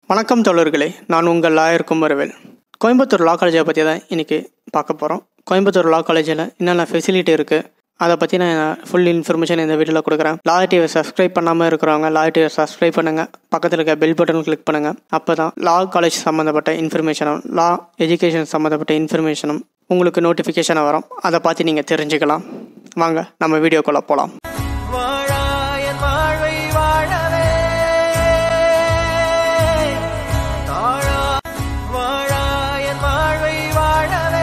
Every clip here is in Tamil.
வணக்கம் தோழர்களே நான் உங்கள் லாயர் குமரவேல் கோயம்புத்தூர் லா காலேஜை பற்றி தான் இன்றைக்கி பார்க்க போகிறோம் கோயம்புத்தூர் லா காலேஜில் என்னென்ன ஃபெசிலிட்டி இருக்குது அதை பற்றி நான் ஃபுல் இன்ஃபர்மேஷன் இந்த வீடியோவில் கொடுக்குறேன் லா டிவியை சப்ஸ்கிரைப் பண்ணாமல் இருக்கிறவங்க லா டிவியை சப்ஸ்கிரைப் பண்ணுங்கள் பக்கத்தில் இருக்க பெல் பட்டன் கிளிக் பண்ணுங்கள் அப்போ தான் லா காலேஜ் சம்மந்தப்பட்ட இன்ஃபர்மேஷனும் லா எஜுகேஷன் சம்மந்தப்பட்ட இன்ஃபர்மேஷனும் உங்களுக்கு நோட்டிஃபிகேஷனாக வரும் அதை பார்த்து நீங்கள் தெரிஞ்சுக்கலாம் வாங்க நம்ம வீடியோக்குள்ளே போகலாம் வாழாயன் வாழ்வை வாழவே தாழா வாழாயன் வாழ்வை வாழவே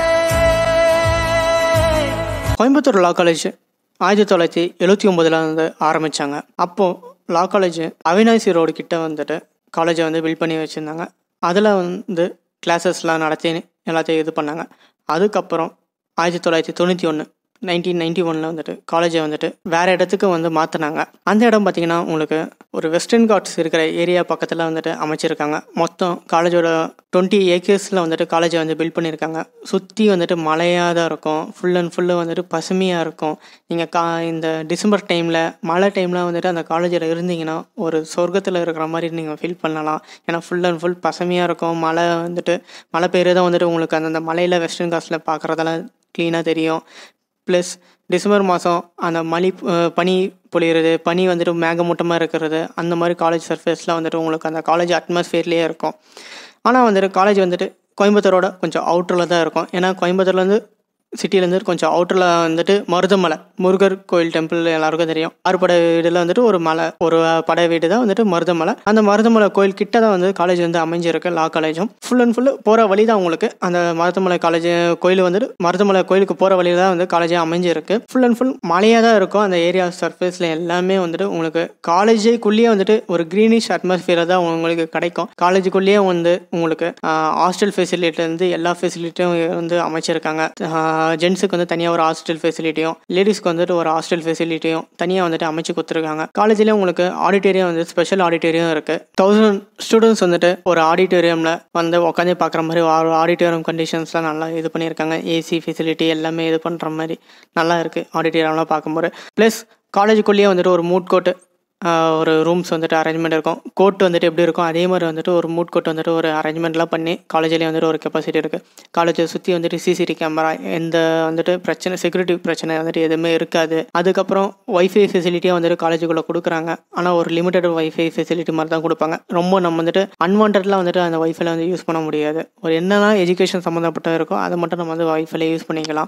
கோயம்புத்தூர் லா காலேஜ் ஆயிரத்தி தொள்ளாயிரத்தி எழுபத்தி ஒம்பதில் வந்து ஆரம்பித்தாங்க அப்போது லா காலேஜ் அவினாசி ரோடு கிட்ட வந்துட்டு காலேஜை வந்து பில்ட் பண்ணி வச்சுருந்தாங்க அதில் வந்து கிளாஸஸ்லாம் நடத்தி எல்லாத்தையும் இது பண்ணாங்க அதுக்கப்புறம் ஆயிரத்தி தொள்ளாயிரத்தி தொண்ணூற்றி ஒன்று நைன்டீன் நைன்டி ஒனில் வந்துட்டு காலேஜை வந்துட்டு வேறு இடத்துக்கு வந்து மாற்றினாங்க அந்த இடம் பார்த்திங்கன்னா உங்களுக்கு ஒரு வெஸ்டர்ன் காட்ஸ் இருக்கிற ஏரியா பக்கத்தில் வந்துட்டு அமைச்சிருக்காங்க மொத்தம் காலேஜோட டுவெண்ட்டி ஏக்கர்ஸில் வந்துட்டு காலேஜை வந்து பில்ட் பண்ணியிருக்காங்க சுற்றி வந்துட்டு மழையாக தான் இருக்கும் ஃபுல் அண்ட் ஃபுல்லு வந்துட்டு பசுமையாக இருக்கும் நீங்கள் கா இந்த டிசம்பர் டைமில் மழை டைமில் வந்துட்டு அந்த காலேஜில் இருந்தீங்கன்னா ஒரு சொர்க்கத்தில் இருக்கிற மாதிரி நீங்கள் ஃபீல் பண்ணலாம் ஏன்னா ஃபுல் அண்ட் ஃபுல் பசுமையாக இருக்கும் மழை வந்துட்டு மழை பெய்யறதை வந்துட்டு உங்களுக்கு அந்த மலையில் வெஸ்டர்ன் காட்ஸில் பார்க்குறதெல்லாம் க்ளீனாக தெரியும் ப்ளஸ் டிசம்பர் மாதம் அந்த மழை அஹ், பனி பொழியிறது பனி வந்துட்டு மேகமூட்டமாக இருக்கிறது அந்த மாதிரி காலேஜ் சர்ஃபேஸில் வந்துட்டு உங்களுக்கு அந்த காலேஜ் அட்மாஸ்ஃபியர்லேயே இருக்கும் ஆனால் வந்துட்டு காலேஜ் வந்துட்டு கோயம்புத்தூரோட கொஞ்சம் அவுட்டரில் தான் இருக்கும் ஏன்னா கோயம்புத்தூர்லேருந்து சிட்டிலேருந்து கொஞ்சம் அவுட்டரில் வந்துட்டு மருதமலை முருகர் கோயில் டெம்பிள் எல்லாருக்கும் தெரியும் ஆறுபடை வீடில் வந்துட்டு ஒரு மலை ஒரு படை வீடு தான் வந்துட்டு மருதமலை அந்த மருதமலை கோயில் கிட்ட தான் வந்து காலேஜ் வந்து அமைஞ்சிருக்கு லா காலேஜும் ஃபுல் அண்ட் ஃபுல்லு போகிற வழி தான் உங்களுக்கு அந்த மருதமலை காலேஜ் கோயில் வந்துட்டு மருதமலை கோயிலுக்கு போகிற வழியில் தான் வந்து காலேஜே அமைஞ்சிருக்கு ஃபுல் அண்ட் ஃபுல் மலையாக தான் இருக்கும் அந்த ஏரியா சர்ஃபேஸில் எல்லாமே வந்துட்டு உங்களுக்கு காலேஜுக்குள்ளேயே வந்துட்டு ஒரு க்ரீனிஷ் அட்மாஸ்பியர் தான் உங்களுக்கு கிடைக்கும் காலேஜுக்குள்ளேயே வந்து உங்களுக்கு ஹாஸ்டல் ஃபெசிலிட்டிலேருந்து எல்லா ஃபெசிலிட்டியும் வந்து அமைச்சிருக்காங்க ஜென்ஸுக்கு வந்து தனியாக ஒரு ஹாஸ்டல் ஃபெசிலிட்டியும் லேடிஸ்க்கு வந்துட்டு ஒரு ஹாஸ்டல் ஃபெசிலிட்டியும் தனியாக வந்துட்டு அமைச்சு கொடுத்துருக்காங்க காலேஜ்லேயே உங்களுக்கு ஆடிட்டோரியம் வந்து ஸ்பெஷல் ஆடிட்டோரியம் இருக்குது தௌசண்ட் ஸ்டூடெண்ட்ஸ் வந்துட்டு ஒரு ஆடிட்டோரியமில் வந்து உட்காந்து பார்க்குற மாதிரி ஒரு ஆடிட்டோரியம் கண்டிஷன்ஸ்லாம் நல்லா இது பண்ணியிருக்காங்க ஏசி ஃபெசிலிட்டி எல்லாமே இது பண்ணுற மாதிரி நல்லா இருக்குது ஆடிட்டோரியம்லாம் பார்க்கும்போது ப்ளஸ் காலேஜுக்குள்ளேயே வந்துட்டு ஒரு மூட் கோட்டு ஆஹ் ஒரு ரூம்ஸ் வந்துட்டு அரேஞ்ச்மெண்ட் இருக்கும் கோட் வந்துட்டு எப்படி இருக்கும் அதே மாதிரி வந்துட்டு ஒரு மூட் கோட் வந்துட்டு ஒரு அரேஞ்ச்மெண்ட்லாம் பண்ணி காலேஜ்லேயே வந்துட்டு ஒரு கெப்பாசிட்டி இருக்குது காலேஜை சுற்றி வந்துட்டு சிசிடி கேமரா எந்த வந்துட்டு பிரச்சனை செக்யூரிட்டி பிரச்சனை வந்துட்டு எதுவுமே இருக்காது அதுக்கப்புறம் ஒய்ஃபை ஃபெசிலிட்டியாக வந்துட்டு காலேஜுக்குள்ளே கொடுக்குறாங்க ஆனால் ஒரு லிமிட்டட் ஒய்ஃபை ஃபெசிலிட்டி மாதிரி தான் கொடுப்பாங்க ரொம்ப நம்ம வந்துட்டு அன்வான்டெட்லாம் வந்துட்டு அந்த ஒய்ஃபைல வந்து யூஸ் பண்ண முடியாது ஒரு என்னெல்லாம் எஜுகேஷன் சம்மந்தப்பட்ட இருக்கோ அதை மட்டும் நம்ம வந்து ஒய்ஃபைல யூஸ் பண்ணிக்கலாம்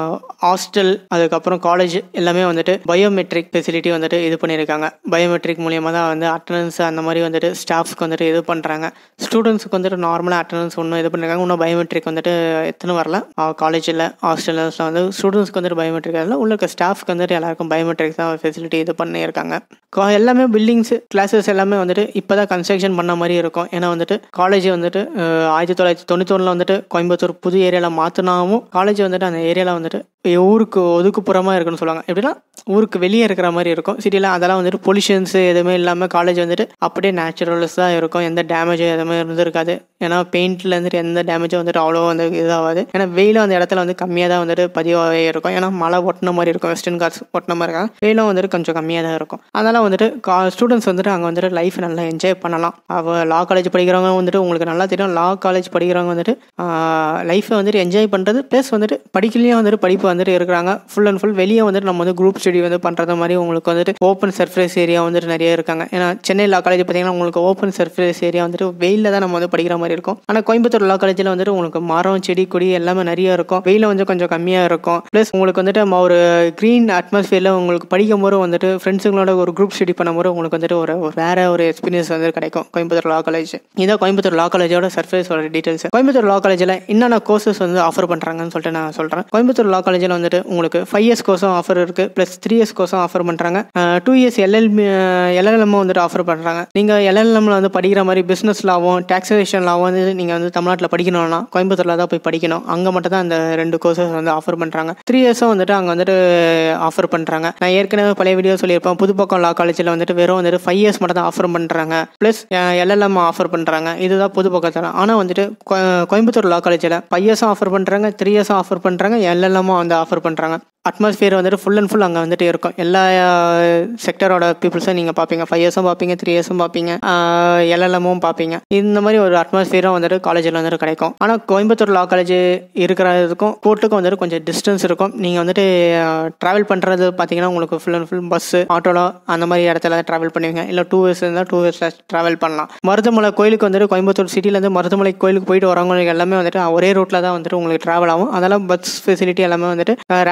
ஹாஸ்டல் அதுக்கப்புறம் காலேஜ் எல்லாமே வந்துட்டு பயோமெட்ரிக் ஃபெசிலிட்டி வந்துட்டு இது பண்ணியிருக்காங்க பயோமெட்ரிக் மூலியமாக தான் வந்து அட்டண்டன்ஸ் அந்த மாதிரி வந்துட்டு ஸ்டாஃப்ஸ்க்கு வந்துட்டு இது பண்ணுறாங்க ஸ்டூடெண்ட்ஸுக்கு வந்துட்டு நார்மலாக அட்டண்டன்ஸ் ஒன்றும் இது பண்ணிருக்காங்க இன்னும் பயோமெட்ரிக் வந்துட்டு எத்தனை வரல காலேஜில் ஹாஸ்டல்ஸில் வந்து ஸ்டூடெண்ட்ஸ்க்கு வந்துட்டு பயோமெட்ரிக் அதில் உள்ள இருக்க ஸ்டாஃப்க்கு வந்துட்டு எல்லாருக்கும் பயோமெட்ரிக் தான் ஃபெசிலிட்டி இது பண்ணியிருக்காங்க கா- எல்லாமே பில்டிங்ஸ் கிளாஸஸ் எல்லாமே வந்துட்டு இப்போ தான் கன்ஸ்ட்ரக்ஷன் பண்ண மாதிரி இருக்கும் ஏன்னா வந்துட்டு காலேஜ் வந்துட்டு அஹ், ஆயிரத்தி தொள்ளாயிரத்தி தொண்ணூத்தொன்னில் வந்துட்டு கோயம்புத்தூர் புது ஏரியாவில் மாற்றினாவும் காலேஜ் வந்துட்டு அந்த ஏரியாவில் வந்துட்டு ஊருக்கு ஒதுக்குப்புறமா இருக்குன்னு சொல்லுவாங்க எப்படின்னா ஊருக்கு வெளியே இருக்கிற மாதிரி இருக்கும் சிட்டியில் அதெல்லாம் வந்துட்டு பொல்யூஷன்ஸ் எதுவுமே இல்லாமல் காலேஜ் வந்துட்டு அப்படியே நேச்சுரல்ஸ் தான் இருக்கும் எந்த டேமேஜும் எதுவுமே இருந்திருக்காது ஏன்னா பெயிண்ட்ல இருந்துட்டு எந்த டேமேஜும் வந்துட்டு அவ்வளோ வந்து இதாகாது ஏன்னா வெயிலும் அந்த இடத்துல வந்து கம்மியாக தான் வந்துட்டு பதிவாகவே இருக்கும் ஏன்னா மழை ஒட்டின மாதிரி இருக்கும் வெஸ்டர்ன் கார்ட்ஸ் ஒட்டின மாதிரி இருக்காங்க வெயிலும் வந்துட்டு கொஞ்சம் கம்மியாக தான் இருக்கும் அதனால் வந்துட்டு கா ஸ்டூடெண்ட்ஸ் வந்துட்டு அங்கே வந்துட்டு லைஃப் நல்லா என்ஜாய் பண்ணலாம் அவ லா காலேஜ் படிக்கிறவங்க வந்துட்டு உங்களுக்கு நல்லா தெரியும் லா காலேஜ் படிக்கிறவங்க வந்துட்டு லைஃப்பை வந்துட்டு என்ஜாய் பண்ணுறது ப்ளஸ் வந்துட்டு படிக்கலையும் வந்துட்டு படிப்பு வந்துட்டு இருக்கிறாங்க ஃபுல் அண்ட் ஃபுல் வெளியே வந்துட்டு நம்ம வந்து குரூப் ஸ்டடி வந்து பண்ணுறது மாதிரி உங்களுக்கு வந்துட்டு ஓப்பன் சர்ஃபேஸ் ஏரியா வந்துட்டு நிறைய இருக்காங்க ஏன்னா சென்னை லா காலேஜ் பார்த்தீங்கன்னா உங்களுக்கு ஓப்பன் சர்ஃபேஸ் ஏரியா வந்துட்டு வெயிலில் தான் நம்ம வந்து படிக்கிற மாதிரி இருக்கும் ஆனால் கோயம்புத்தூர் லா காலேஜில் வந்துட்டு உங்களுக்கு மரம் செடி கொடி எல்லாமே நிறைய இருக்கும் வெயில் வந்து கொஞ்சம் கம்மியாக இருக்கும் ப்ளஸ் உங்களுக்கு வந்துட்டு நம்ம ஒரு க்ரீன் அட்மாஸ்ஃபியரில் உங்களுக்கு படிக்கும் போது வந்துட்டு ஃப்ரெண்ட்ஸுங்களோட ஒரு குரூப் ஸ்டடி பண்ணும்போது உங்களுக்கு வந்துட்டு ஒரு ஒரு வேற ஒரு எக்ஸ்பீரியன்ஸ் வந்து கிடைக்கும் கோயம்புத்தூர் லா காலேஜ் இதான் கோயம்புத்தூர் லா காலேஜோட சர்ஃபேஸோட டீட்டெயில்ஸ் கோயம்புத்தூர் லா காலேஜில் என்னென்ன கோர்சஸ் வந்து ஆஃபர் பண்ணுறாங்கன்னு சொல்லிட்டு நான் சொல்கிறேன் கோயம்புத்தூர் லா காலேஜில் வந்துட்டு உங்களுக்கு ஃபைவ் இயர்ஸ் கோர்ஸும் ஆஃபர் இருக்குது ப்ளஸ் த்ரீ இயர்ஸ் கோர்ஸும் ஆஃபர் பண்ணுறாங்க டூ இயர்ஸ் எல்எல்பி எல்எல்எம் வந்துட்டு ஆஃபர் பண்ணுறாங்க நீங்கள் எல்எல்எம்ல வந்து படிக்கிற மாதிரி பிஸ்னஸ் லாவும் டாக்ஸேஷன் லாவும் வந்து நீங்கள் வந்து தமிழ்நாட்டில் படிக்கணும்னா கோயம்புத்தூரில் தான் போய் படிக்கணும் அங்கே மட்டும் தான் அந்த ரெண்டு கோர்சஸ் வந்து ஆஃபர் பண்ணுறாங்க த்ரீ இயர்ஸும் வந்துட்டு அங்கே வந்துட்டு ஆஃபர் பண்ணுறாங்க நான் ஏற்கனவே பழைய வீடியோ சொல்லியிருப்பேன் புதுப்பக்கம் லா காலேஜில் வந்துட்டு வெறும் வந்துட்டு ஃபைவ் இயர்ஸ் மட்டும் தான் ஆஃபர் பண்ணுறாங்க ப்ளஸ் எல்எல்எம் ஆஃபர் பண்ணுறாங்க இதுதான் புதுப்பக்கத்தில் ஆனால் வந்துட்டு கோ- கோயம்புத்தூர் லா காலேஜில் ஃபைவ் இயர்ஸும் ஆஃபர் பண்ணுறாங்க த்ரீ இயர்ஸும் ஆஃபர் பண்ணுறாங்க எல்எல்எம்மும் வந்து ஆஃபர் பண்ணுறாங்க அட்மாஸ்பியர் வந்துட்டு ஃபுல் அண்ட் ஃபுல் அங்கே வந்துட்டு இருக்கும் எல்லா செக்டரோட பீப்புள்ஸும் நீங்கள் பார்ப்பீங்க ஃபைவ் இயர்ஸும் பார்ப்பீங்க த்ரீ இயர்ஸும் பார்ப்பீங்க எல்எல்எம்மும் பார்ப்பீங்க இந்த மாதிரி ஒரு அட்மாஸ்பியரும் வந்துட்டு காலேஜில் வந்துட்டு கிடைக்கும் ஆனால் கோயம்புத்தூர் லா காலேஜ் இருக்கிறதுக்கும் கோர்ட்டுக்கும் வந்துட்டு கொஞ்சம் டிஸ்டன்ஸ் இருக்கும் நீங்கள் வந்துட்டு ட்ராவல் பண்ணுறது பார்த்தீங்கன்னா உங்களுக்கு ஃபுல் அண்ட் ஃபுல் பஸ்ஸு ஆட்டோல அந்த மாதிரி இடத்துல ட்ராவல் பண்ணுவீங்க இல்லை டூ வீலர்ஸ் இருந்தால் டூ வீலர்ஸில் ட்ராவல் பண்ணலாம் மருதமலை கோயிலுக்கு வந்துட்டு கோயம்புத்தூர் சிட்டிலேருந்து மருதமலை கோயிலுக்கு போயிட்டு வரவங்களுக்கு எல்லாமே வந்துட்டு ஒரே ரூட்டில் தான் வந்துட்டு உங்களுக்கு ட்ராவல் ஆகும் அதெல்லாம் பஸ் ஃபெசிலிட்டி எல்லாமே வந்துட்டு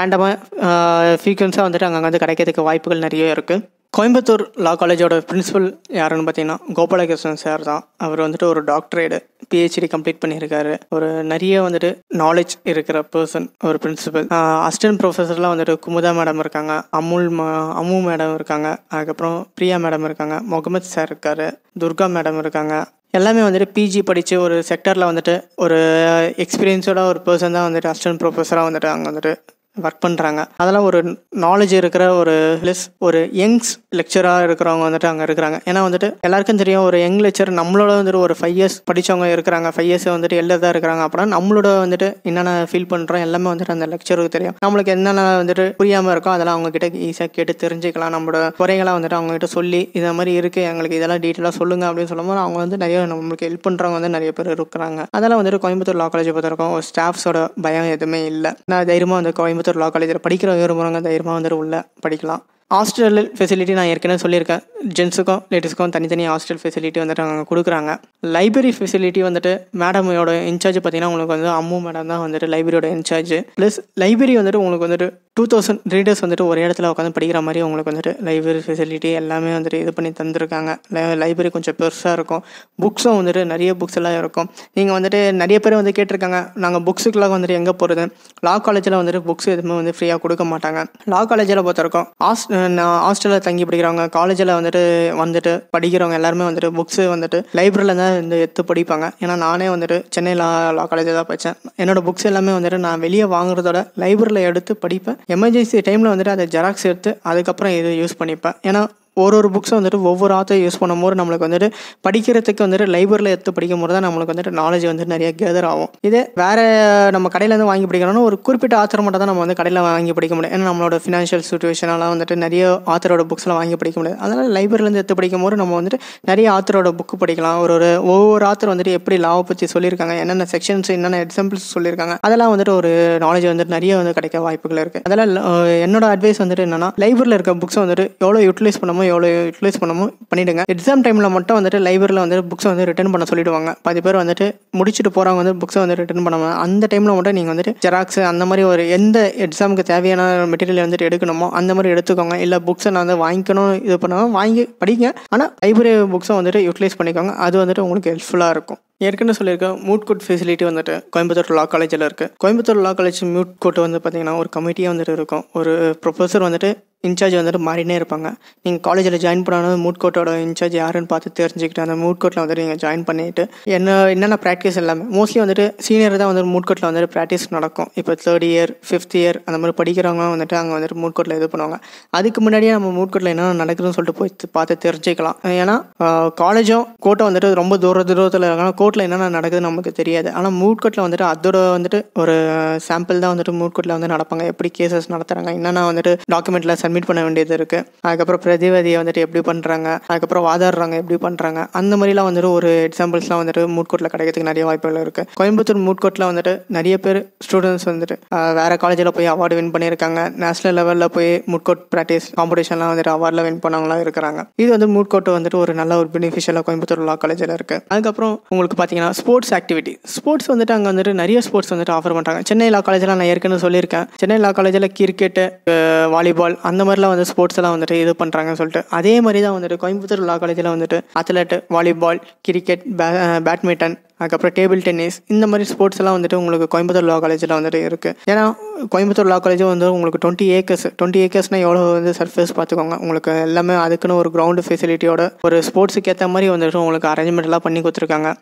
ரேண்டமாக ஃப்ரீக்வன்ஸாக வந்துட்டு அங்கே வந்து கிடைக்கிறதுக்கு வாய்ப்புகள் நிறைய இருக்குது கோயம்புத்தூர் லா காலேஜோட பிரின்சிபல் யாருன்னு பார்த்தீங்கன்னா கோபாலகிருஷ்ணன் சார் தான் அவர் வந்துட்டு ஒரு டாக்டரேடு பிஹெச்டி கம்ப்ளீட் பண்ணியிருக்காரு ஒரு நிறைய வந்துட்டு நாலேஜ் இருக்கிற பர்சன் ஒரு பிரின்சிபல் அசிஸ்டன்ட் ப்ரொஃபஸர்லாம் வந்துட்டு குமுதா மேடம் இருக்காங்க அமுல் அம்மு மேடம் இருக்காங்க அதுக்கப்புறம் பிரியா மேடம் இருக்காங்க முகமது சார் இருக்காரு துர்கா மேடம் இருக்காங்க எல்லாமே வந்துட்டு பிஜி படித்து ஒரு செக்டரில் வந்துட்டு ஒரு எக்ஸ்பீரியன்ஸோட ஒரு பர்சன் தான் வந்துட்டு அசிஸ்டன்ட் ப்ரொஃபஸராக வந்துட்டு அங்கே வந்துட்டு ஒர்க் பண்ணுறாங்க அதெல்லாம் ஒரு நாலேஜ் இருக்கிற ஒரு ப்ளஸ் ஒரு யங்ஸ் லெக்சராக இருக்கிறவங்க வந்துட்டு அங்கே இருக்கிறாங்க ஏன்னா வந்துட்டு எல்லாருக்கும் தெரியும் ஒரு யங் லெக்சர் நம்மளோட வந்துட்டு ஒரு ஃபைவ் இயர்ஸ் படித்தவங்க இருக்கிறாங்க ஃபைவ் இயர்ஸ் வந்துட்டு எல்லாம் தான் இருக்கிறாங்க அப்படின்னா நம்மளோட வந்துட்டு என்னென்ன ஃபீல் பண்ணுறோம் எல்லாமே வந்துட்டு அந்த லெக்சருக்கு தெரியும் நம்மளுக்கு என்னென்ன வந்துட்டு புரியாமல் இருக்கோ அதெல்லாம் அவங்க கிட்ட ஈஸியாக கேட்டு தெரிஞ்சுக்கலாம் நம்மளோட குறைகளை வந்துட்டு அவங்க கிட்ட சொல்லி இந்த மாதிரி இருக்குது எங்களுக்கு இதெல்லாம் டீட்டெயிலாக சொல்லுங்க அப்படின்னு சொல்லும்போது அவங்க வந்து நிறைய நம்மளுக்கு ஹெல்ப் பண்ணுறவங்க வந்து நிறைய பேர் இருக்கிறாங்க அதெல்லாம் வந்துட்டு கோயம்புத்தூர் லா காலேஜை பொறுத்த வரைக்கும் ஸ்டாஃப்ஸோட பயம் எதுவுமே இல்லை நான் தைரியமாக வந்து கோயம்புத்தூர் கோயம்புத்தூர் லா காலேஜில் படிக்கிற விரும்புகிறவங்க தைரியமாக வந்துட்டு உள்ள படிக்கலாம் ஹாஸ்டல் ஃபெசிலிட்டி நான் ஏற்கனவே சொல்லியிருக்கேன் ஜென்ஸுக்கும் லேடிஸ்க்கும் தனித்தனி ஹாஸ்டல் ஃபெசிலிட்டி வந்துட்டு அங்கே கொடுக்குறாங்க லைப்ரரி ஃபெசிலிட்டி வந்துட்டு மேடமோட இன்சார்ஜ் பார்த்தீங்கன்னா உங்களுக்கு வந்து அம்மு மேடம் தான் வந்துட்டு லைப்ரரியோட இன்சார்ஜ் ப்ளஸ் லைப்ரரி வந்துட்டு உங்களுக்கு வந்துட்டு டூ தௌசண்ட் ரீடர்ஸ் வந்துட்டு ஒரு இடத்துல உட்காந்து படிக்கிற மாதிரி உங்களுக்கு வந்துட்டு லைப்ரரி ஃபெசிலிட்டி எல்லாமே வந்துட்டு இது பண்ணி தந்திருக்காங்க லைப்ரரி கொஞ்சம் பெருசாக இருக்கும் புக்ஸும் வந்துட்டு நிறைய புக்ஸ் எல்லாம் இருக்கும் நீங்கள் வந்துட்டு நிறைய பேர் வந்து கேட்டிருக்காங்க நாங்கள் புக்ஸுக்கெல்லாம் வந்துட்டு எங்கே போகிறது லா காலேஜில் வந்துட்டு புக்ஸ் எதுவுமே வந்து ஃப்ரீயாக கொடுக்க மாட்டாங்க லா காலேஜில் பொறுத்த வரைக்கும் ஹாஸ் நான் ஹாஸ்டலில் தங்கி படிக்கிறவங்க காலேஜில் வந்துட்டு வந்துட்டு படிக்கிறவங்க எல்லாருமே வந்துட்டு புக்ஸு வந்துட்டு லைப்ரரியில் தான் வந்து எடுத்து படிப்பாங்க ஏன்னா நானே வந்துட்டு சென்னை லா லா காலேஜில் தான் படித்தேன் என்னோட புக்ஸ் எல்லாமே வந்துட்டு நான் வெளியே வாங்குறதோட லைப்ரரியில் எடுத்து படிப்பேன் எமர்ஜென்சி டைமில் வந்துட்டு அதை ஜெராக்ஸ் எடுத்து அதுக்கப்புறம் இது யூஸ் பண்ணிப்பேன் ஏன்னா ஒரு ஒரு புக்ஸை வந்துட்டு ஒவ்வொரு ஆத்தர் யூஸ் பண்ணும்போது நம்மளுக்கு வந்துட்டு படிக்கிறதுக்கு வந்துட்டு லைப்ரரியில் எடுத்து படிக்கும் போது தான் நம்மளுக்கு வந்துட்டு நாலேஜ் வந்துட்டு நிறைய கேதர் ஆகும் இதே வேறு நம்ம கடையிலேருந்து வாங்கி படிக்கணும்னா ஒரு குறிப்பிட்ட ஆத்தர் மட்டும் தான் நம்ம வந்து கடையில் வாங்கி படிக்க முடியும் ஏன்னா நம்மளோட ஃபினான்ஷியல் சுச்சுவேஷனெல்லாம் வந்துட்டு நிறைய ஆத்தரோட புக்ஸ்லாம் வாங்கி படிக்க முடியாது அதனால் லைப்ரரியிலேருந்து எடுத்து படிக்கும் போது நம்ம வந்துட்டு நிறைய ஆத்தரோட புக்கு படிக்கலாம் ஒரு ஒரு ஒவ்வொரு ஆத்தர் வந்துட்டு எப்படி லாவை பற்றி சொல்லியிருக்காங்க என்னென்ன செக்ஷன்ஸ் என்னென்ன எக்ஸாம்பிள்ஸ் சொல்லியிருக்காங்க அதெல்லாம் வந்துட்டு ஒரு நாலேஜ் வந்துட்டு நிறைய வந்து கிடைக்க வாய்ப்புகள் இருக்குது அதெல்லாம் என்னோட அட்வைஸ் வந்துட்டு என்னன்னா லைப்ரரியில் இருக்க புக்ஸை வந்துட்டு எவ்வளோ யூட்டிலைஸ் பண்ணமோ எவ்வளோ யூட்டிலைஸ் பண்ணமோ பண்ணிவிடுங்க எக்ஸாம் டைமில் மட்டும் வந்துட்டு லைப்ரரியில் வந்துட்டு புக்ஸை வந்து ரிட்டர்ன் பண்ண சொல்லிடுவாங்க பாதி பேர் வந்துட்டு முடிச்சுட்டு போகிறவங்க வந்து புக்ஸை வந்து ரிட்டர்ன் பண்ணாம அந்த டைமில் மட்டும் நீங்கள் வந்துட்டு ஜெராக்ஸ் அந்த மாதிரி ஒரு எந்த எக்ஸாமுக்கு தேவையான மெட்டீரியல் வந்துட்டு எடுக்கணுமோ அந்த மாதிரி எடுத்துக்கோங்க இல்லை புக்ஸை நான் வந்து வாங்கிக்கணும் இது பண்ணாமல் வாங்கி படிங்க ஆனால் லைப்ரரி புக்ஸை வந்துட்டு யூட்டிலைஸ் பண்ணிக்கோங்க அது வந்துட்டு உங்களுக்கு ஹெல்ப்ஃபுல்லாக இருக்கும் ஏற்கனவே சொல்லியிருக்கேன் மூட் கோட் ஃபெசிலிட்டி வந்துட்டு கோயம்புத்தூர் லா காலேஜில் இருக்குது Coimbatore law college moot court வந்து பார்த்தீங்கன்னா ஒரு கமிட்டியாக வந்துட்டு இருக்கும் ஒரு ப்ரொஃபஸர் வந்துட்டு இன்சார்ஜ் வந்துட்டு மாறினே இருப்பாங்க நீங்கள் காலேஜில் ஜாயின் பண்ணாலும் மூட் கோட்டோட இன்சார்ஜ் யாருன்னு பார்த்து தெரிஞ்சுக்கிட்டு அந்த மூட் கோட்டில் வந்துட்டு நீங்கள் ஜாயின் பண்ணிவிட்டு என்ன என்னென்ன ப்ராக்டிஸ் எல்லாமே மோஸ்ட்லி வந்துட்டு சீனியர் தான் வந்துட்டு மூட் கோட்டில் வந்துட்டு ப்ராக்டிஸ் நடக்கும் இப்போ தேர்ட் இயர் ஃபிஃப்த் இயர் அந்த மாதிரி படிக்கிறவங்க வந்துட்டு அங்கே வந்துட்டு மூட் கோட்டில் இது பண்ணுவாங்க அதுக்கு முன்னாடியே நம்ம மூட் கோட்டில் என்ன நடக்குதுன்னு சொல்லிட்டு போய் பார்த்து தெரிஞ்சுக்கலாம் ஏன்னா காலேஜும் கோட்டும் வந்துட்டு ரொம்ப தூர தூரத்தில் இருக்காங்க கோர்ட்டில் என்னென்ன நடக்குதுன்னு நமக்கு தெரியாது ஆனால் மூட் கோட்டில் வந்துட்டு அதோட வந்துட்டு ஒரு சாம்பிள் தான் வந்துட்டு மூட் கோட்டில் வந்து நடப்பாங்க எப்படி கேசஸ் நடத்துகிறாங்க என்னென்ன வந்துட்டு டாக்குமெண்ட்டில் சப்மிட் பண்ண வேண்டியது இருக்குது அதுக்கப்புறம் பிரதிவாதியை வந்துட்டு எப்படி பண்ணுறாங்க அதுக்கப்புறம் வாதாடுறாங்க எப்படி பண்ணுறாங்க அந்த மாதிரிலாம் வந்துட்டு ஒரு எக்ஸாம்பிள்ஸ்லாம் வந்துட்டு மூட் கோர்ட்டில் கிடைக்கிறதுக்கு நிறைய வாய்ப்புகள் இருக்குது கோயம்புத்தூர் மூட் கோர்ட்டில் வந்துட்டு நிறைய பேர் ஸ்டூடெண்ட்ஸ் வந்துட்டு வேறு காலேஜில் போய் அவார்டு வின் பண்ணியிருக்காங்க நேஷனல் லெவலில் போய் மூட் கோர்ட் ப்ராக்டிஸ் காம்படிஷன்லாம் வந்துட்டு அவார்டில் வின் பண்ணவங்களாம் இருக்கிறாங்க இது வந்து மூட் கோர்ட் வந்துட்டு ஒரு நல்ல ஒரு பெனிஃபிஷியலாக கோயம்புத்தூர் லா காலேஜில் இருக்குது அதுக்கப்புறம் உங்களுக்கு பார்த்தீங்கன்னா ஸ்போர்ட்ஸ் ஆக்டிவிட்டி ஸ்போர்ட்ஸ் வந்துட்டு அங்கே வந்துட்டு நிறைய ஸ்போர்ட்ஸ் வந்துட்டு ஆஃபர் பண்ணுறாங்க சென்னை லா காலேஜில் நான் ஏற்கனவே சொல்லியிருக்கேன் சென்னை லா காலேஜில் கிரிக்கெட்டு வாலிபால் அந்த மாதிரிலாம் வந்து ஸ்போர்ட்ஸ் எல்லாம் வந்துட்டு இது பண்ணுறாங்கன்னு சொல்லிட்டு அதே மாதிரி தான் வந்துட்டு கோயம்புத்தூர் லா காலேஜில் வந்துட்டு அத்லெட் வாலிபால் கிரிக்கெட் பேட்மிண்டன் அதுக்கப்புறம் டேபிள் டென்னிஸ் இந்த மாதிரி ஸ்போர்ட்ஸ் எல்லாம் வந்துட்டு உங்களுக்கு கோயம்புத்தூர் லா காலேஜில் வந்துட்டு இருக்குது ஏன்னா கோயம்புத்தூர் லா காலேஜும் வந்து உங்களுக்கு டுவெண்ட்டி ஏக்கர்ஸ் டுவெண்ட்டி ஏக்கர்ஸ்னால் எவ்வளோ வந்து சர்ஃபேஸ் பார்த்துக்கோங்க உங்களுக்கு எல்லாமே அதுக்குன்னு ஒரு கிரவுண்டு ஃபெசிலிட்டியோட ஒரு ஸ்போர்ட்ஸுக்கு ஏற்ற மாதிரி வந்துட்டு உங்களுக்கு அரேஞ்ச்மெண்ட் எல்லாம் பண்ணி கொடுத்துருக்காங்க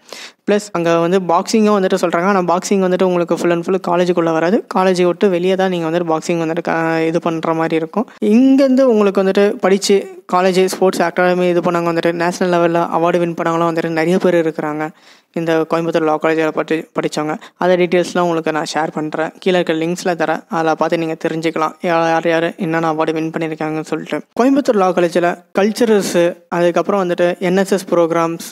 ப்ளஸ் அங்கே வந்து பாக்ஸிங்கும் வந்துட்டு சொல்கிறாங்க ஆனால் பாக்ஸிங் வந்துட்டு உங்களுக்கு ஃபுல் அண்ட் ஃபுல் காலேஜுக்குள்ளே வராது காலேஜை விட்டு வெளியே தான் நீங்கள் வந்துட்டு பாக்ஸிங் வந்துட்டு க- இது பண்ணுற மாதிரி இருக்கும் இங்கேருந்து உங்களுக்கு வந்துட்டு படித்து காலேஜ் ஸ்போர்ட்ஸ் அகாடமி இது பண்ணாங்க வந்துட்டு நேஷனல் லெவலில் அவார்டு வின் பண்ணவங்களும் வந்துட்டு நிறைய பேர் இருக்கிறாங்க இந்த கோயம்புத்தூர் லா காலேஜில் பற்றி படித்தவங்க அதை டீட்டெயில்ஸ்லாம் உங்களுக்கு நான் ஷேர் பண்ணுறேன் கீழே இருக்க லிங்க்ஸில் தரேன் அதில் பார்த்து நீங்கள் தெரிஞ்சுக்கலாம் யா- யார் யார் என்னென்ன அவார்டு வின் பண்ணியிருக்காங்கன்னு சொல்லிட்டு கோயம்புத்தூர் லா காலேஜில் கல்ச்சரல்ஸு அதுக்கப்புறம் வந்துட்டு என்எஸ்எஸ் ப்ரோக்ராம்ஸ்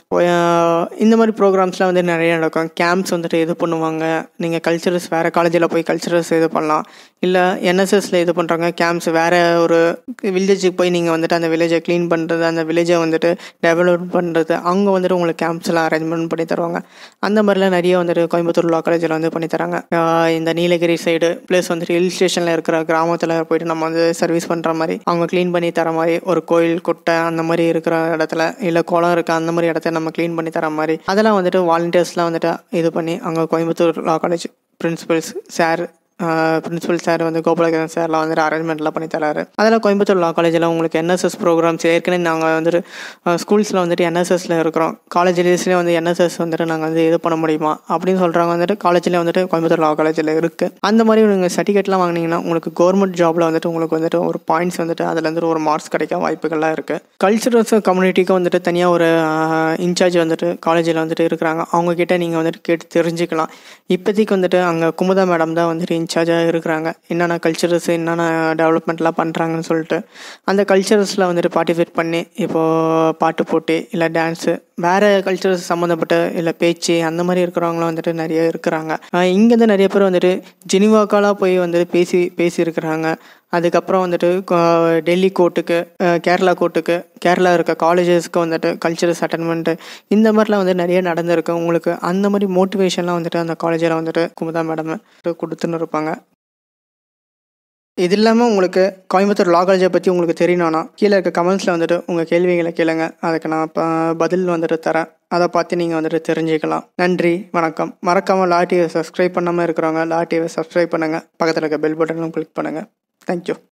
இந்த மாதிரி ப்ரோக்ராம்ஸ்லாம் வந்து நிறைய நடக்கும் கேம்ப்ஸ் வந்துட்டு இது பண்ணுவாங்க நீங்கள் கல்ச்சரல்ஸ் வேறு காலேஜில் போய் கல்ச்சரல்ஸ் இது பண்ணலாம் இல்லை என்எஸ்எஸ்ல இது பண்ணுறாங்க கேம்ப்ஸ் வேறு ஒரு வில்லேஜுக்கு போய் நீங்கள் வந்துட்டு அந்த வில்லேஜை க்ளீன் பண்ணுறது அந்த வில்லேஜை வந்துட்டு டெவலப் பண்ணுறது அங்கே வந்துட்டு உங்களுக்கு கேம்ப்ஸ்லாம் அரேஞ்ச்மெண்ட் பண்ணி தருவாங்க அந்த மாதிரிலாம் நிறைய வந்துட்டு கோயம்புத்தூர் லா காலேஜில் வந்து பண்ணி தராங்க ஆஹ் இந்த நீலகிரி சைடு ப்ளஸ் வந்துட்டு ஹில் ஸ்டேஷனில் இருக்கிற கிராமத்தில் போயிட்டு நம்ம வந்து சர்வீஸ் பண்ணுற மாதிரி அவங்க க்ளீன் பண்ணி தர மாதிரி ஒரு கோயில் குட்டை அந்த மாதிரி இருக்கிற இடத்துல இல்லை குளம் இருக்க அந்த மாதிரி இடத்த நம்ம க்ளீன் பண்ணி தர மாதிரி அதெல்லாம் வந்துட்டு வாலண்டியர்ஸ்லாம் வந்துட்டு இது பண்ணி அங்கே Coimbatore law college principals sir principal sir வந்து கோபாலகிருஷ்ணன் சார்லாம் வந்துட்டு அரேஞ்ச்மெண்ட்லாம் பண்ணி தராரு அதில் கோயம்புத்தூர் லா காலேஜில் உங்களுக்கு என்எஸ்எஸ் ப்ரோக்ராம்ஸ் ஏற்கனவே நாங்கள் வந்துட்டு ஸ்கூல்ஸில் வந்துட்டு என்எஸ்எஸ்ல இருக்கிறோம் காலேஜ் டேஸ்லேயே வந்து என்எஸ்எஸ் வந்துட்டு நாங்கள் வந்து இது பண்ண முடியுமா அப்படின்னு சொல்கிறாங்க வந்துட்டு காலேஜில் வந்துட்டு கோயம்புத்தூர் லா காலேஜில் இருக்குது அந்த மாதிரி நீங்கள் சர்டிஃபிகேட்லாம் வாங்கினீங்கன்னா உங்களுக்கு கவர்மெண்ட் ஜாபில் வந்துட்டு உங்களுக்கு வந்துட்டு ஒரு பாயிண்ட்ஸ் வந்துட்டு அதில் வந்துட்டு ஒரு மார்க்ஸ் கிடைக்க வாய்ப்புகள்லாம் இருக்குது கல்ச்சுரல்ஸ் கம்யூனிட்டிக்கும் வந்துட்டு தனியாக ஒரு இன்சார்ஜ் வந்துட்டு காலேஜில் வந்துட்டு இருக்கிறாங்க அவங்க கிட்ட நீங்கள் வந்துட்டு கேட்டு தெரிஞ்சுக்கலாம் இப்போதைக்கு வந்துட்டு அங்கே குமுதா மேடம் தான் வந்துட்டு இன்சார்ஜாக இருக்கிறாங்க என்னென்ன கல்ச்சரல்ஸ் என்னென்ன டெவலப்மெண்ட்லாம் பண்ணுறாங்கன்னு சொல்லிட்டு அந்த கல்ச்சரல்ஸில் வந்துட்டு பார்ட்டிசிபேட் பண்ணி இப்போது பாட்டு போட்டி இல்லை டான்ஸு வேறு கல்ச்சரல்ஸ் சம்மந்தப்பட்ட இல்லை பேச்சு அந்த மாதிரி இருக்கிறவங்களும் வந்துட்டு நிறைய இருக்கிறாங்க இங்கேருந்து நிறைய பேர் வந்துட்டு ஜெனிவாக்காலாம் போய் வந்துட்டு பேசி பேசியிருக்கிறாங்க அதுக்கப்புறம் வந்துட்டு கோ- டெல்லி கோர்ட்டுக்கு அஹ், கேரளா கோர்ட்டுக்கு கேரளா இருக்க காலேஜஸ்க்கு வந்துட்டு கல்ச்சரல்ஸ் அட்டன்மெண்ட்டு இந்த மாதிரிலாம் வந்து நிறைய நடந்திருக்கு உங்களுக்கு அந்த மாதிரி மோட்டிவேஷன்லாம் வந்துட்டு அந்த காலேஜில் வந்துட்டு குமுதா மேடம் கொடுத்துன்னு இருப்பாங்க இது இல்லாமல் உங்களுக்கு கோயம்புத்தூர் லா காலேஜை பற்றி உங்களுக்கு தெரியணும்னா கீழே இருக்க கமெண்ட்ஸில் வந்துட்டு உங்கள் கேள்விகளை கேளுங்க அதுக்கு நான் ப- பதில் வந்துட்டு தரேன் அதை பார்த்து நீங்கள் வந்துட்டு தெரிஞ்சுக்கலாம் நன்றி வணக்கம் மறக்காமல் லா டிவியை சப்ஸ்கிரைப் பண்ணாமல் இருக்கிறவங்க லா டிவியை சப்ஸ்கிரைப் பண்ணுங்கள் பக்கத்தில் இருக்க பெல் பட்டனும் கிளிக் பண்ணுங்கள் தேங்க்யூ